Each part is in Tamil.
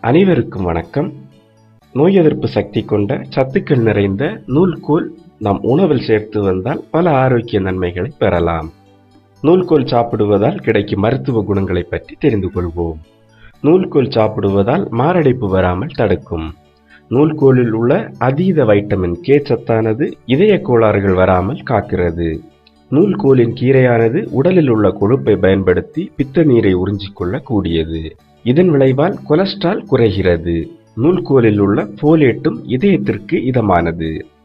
அனைவருக்கும் வணக்கம் நோய் எதிர்ப்பு சக்தி கொண்ட சத்துக்கள் நிறைந்த நூல்கோல் நாம் உணவில் சேர்த்து வந்தால் பல ஆரோக்கிய நன்மைகளை பெறலாம் நூல்கோல் சாப்பிடுவதால் கிடைக்கும் மருத்துவ குணங்களை பற்றி தெரிந்து கொள்வோம் நூல்கோல் சாப்பிடுவதால் மாரடைப்பு வராமல் தடுக்கும் நூல்கோலில் உள்ள அதீத வைட்டமின் கே சத்தானது இதய கோளாறுகள் வராமல் காக்கிறது நூல்கோலின் கீரையானது உடலில் உள்ள கொழுப்பை பயன்படுத்தி பித்த நீரை உறிஞ்சிக்கொள்ள கூடியது இதன் விளைவால் கொலஸ்ட்ரால் குறைகிறது நூல்கோலில் உள்ள போலேட்டும் இதயத்திற்கு இதமானது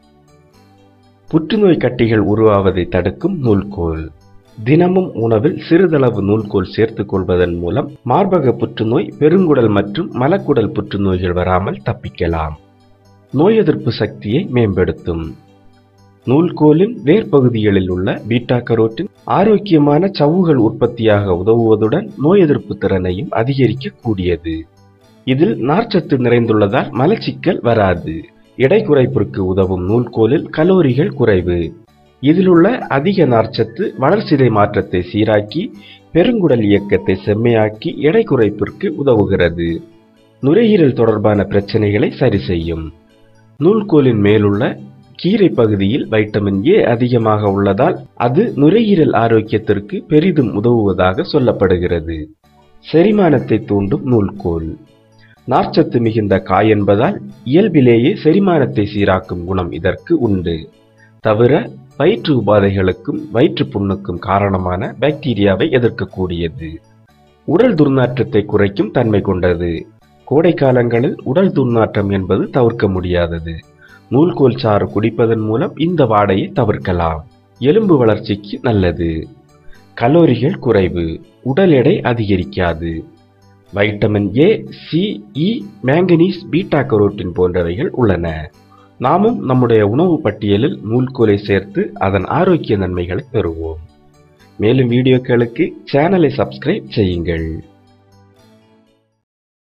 புற்றுநோய் கட்டிகள் உருவாவதை தடுக்கும் நூல்கோல் தினமும் உணவில் சிறிதளவு நூல்கோல் சேர்த்துக் கொள்வதன் மூலம் மார்பக புற்றுநோய் பெருங்குடல் மற்றும் மலக்குடல் புற்றுநோய்கள் வராமல் தப்பிக்கலாம் நோய் எதிர்ப்பு சக்தியை மேம்படுத்தும் நூல்கோலின் வேர்பகுதிகளில் உள்ள பீட்டா கரோட்டின் ஆரோக்கியமான சவ்வுகள் உற்பத்தியாக உதவுவதுடன் நோய் எதிர்ப்பு திறனையும் அதிகரிக்க கூடியது இதில் நார்ச்சத்து நிறைந்துள்ளதால் மலச்சிக்கல் வராது எடை குறைப்பிற்கு உதவும் நூல்கோலில் கலோரிகள் குறைவு இதிலுள்ள அதிக நார்ச்சத்து வளர்சிதை மாற்றத்தை சீராக்கி பெருங்குடல் இயக்கத்தை செம்மையாக்கி எடை குறைப்பிற்கு உதவுகிறது நுரையீரல் தொடர்பான பிரச்சனைகளை சரி செய்யும் நூல்கோலின் மேலுள்ள கீரை பகுதியில் வைட்டமின் ஏ அதிகமாக உள்ளதால் அது நுரையீரல் ஆரோக்கியத்திற்கு பெரிதும் உதவுவதாக சொல்லப்படுகிறது செரிமானத்தை தூண்டும் நூல்கோல் நார்ச்சத்து மிகுந்த காய் என்பதால் இயல்பிலேயே செரிமானத்தை சீராக்கும் குணம் இதற்கு உண்டு தவிர வயிற்று உபாதைகளுக்கும் வயிற்று புண்ணுக்கும் காரணமான பாக்டீரியாவை எதிர்க்கக்கூடியது உடல் துர்நாற்றத்தை குறைக்கும் தன்மை கொண்டது கோடை காலங்களில் உடல் துர்நாற்றம் என்பது தவிர்க்க முடியாதது நூல்கோல் சாறு குடிப்பதன் மூலம் இந்த வாடையை தவிர்க்கலாம் எலும்பு வளர்ச்சிக்கு நல்லது கலோரிகள் குறைவு உடல் எடை அதிகரிக்காது vitamin A C E manganese beta carotene போன்றவைகள் உள்ளன நாமும் நம்முடைய உணவு பட்டியலில் நூல்கோலை சேர்த்து அதன் ஆரோக்கிய நன்மைகளை பெறுவோம் மேலும் வீடியோக்களுக்கு சேனலை சப்ஸ்கிரைப் செய்யுங்கள்